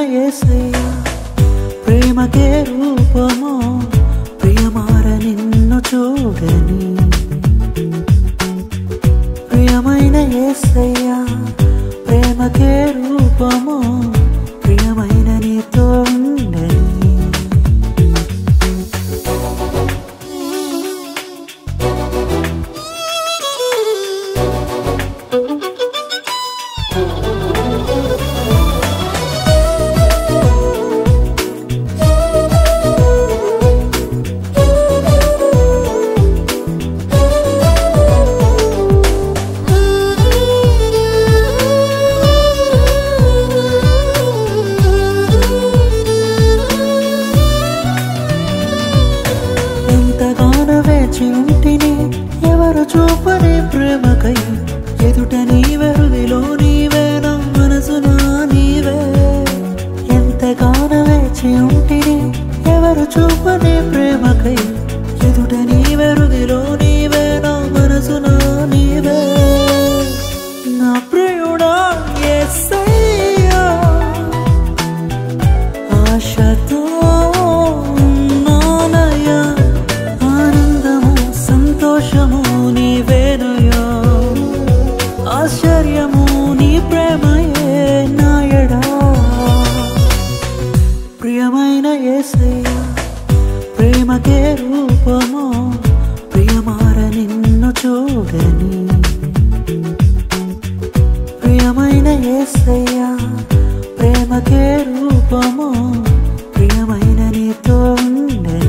ఏసయ్యా ప్రేమకే రూపమో ప్రియమార నిన్ను చూడని ప్రియమైన ఏసయ్యా ప్రేమకే రూపమో ప్రియమైన నీతో ఉండని ఎంతగానో వేచి ఉంటిని ఎవరు చూపని ప్రేమకై ఎదుట నీవెరుదిలో నీవే నా మనసునా నీవే ఎంతగానో వేచి ఉంటిని ఎవరు చూపని ప్రేమకై ఎదుట నీవెరుదిలో నీవే నా మనసునా నీవే నా ప్రియుడా యేసయ్యా ఆశతో ఉన్నానయ్యా ఆనందము సంతోషము నీవేనయ్యా ఆశ్చర్యము నీ ప్రేమయే నాయడా ప్రియమైన యేసయ్యా ప్రేమకే రూపమో ప్రియమార నిన్ను చూడని ప్రియమైన యేసయ్యా ప్రేమకే రూపమో ప్రియమైన నీతో ఉండని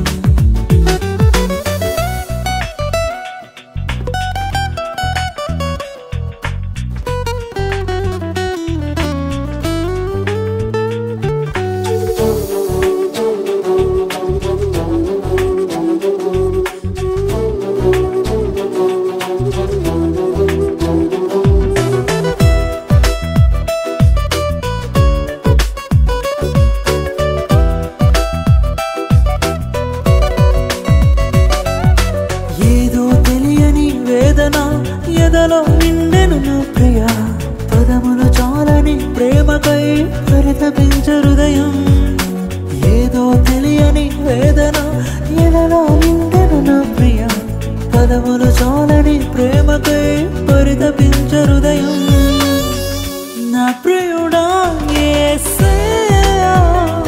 ఏదో తెలియని వేదన ఎదలో నిండెను నా ప్రియ పదములు చాలని ప్రేమకై పరితపించ హృదయం ఏదో తెలియని వేదన ఎదలో నిండెను నా ప్రియ పదములు చాలని ప్రేమకై పరితపించ హృదయం నా ప్రియుడా యేసయ్యా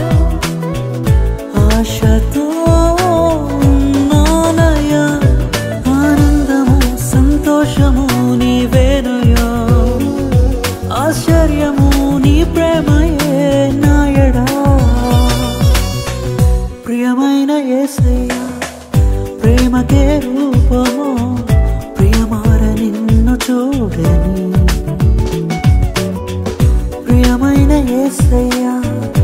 ఆశతో ఉన్నానయ్యా ఆనందము సంతోషము నీవేనయ్యా ఆశ్చర్యము నీ ప్రేమయే నాయడా ప్రియమైన యేసయ్యా ప్రేమకే రూపమో ప్రియమార నిన్ను చూడని ప్రియమైన యేసయ్యా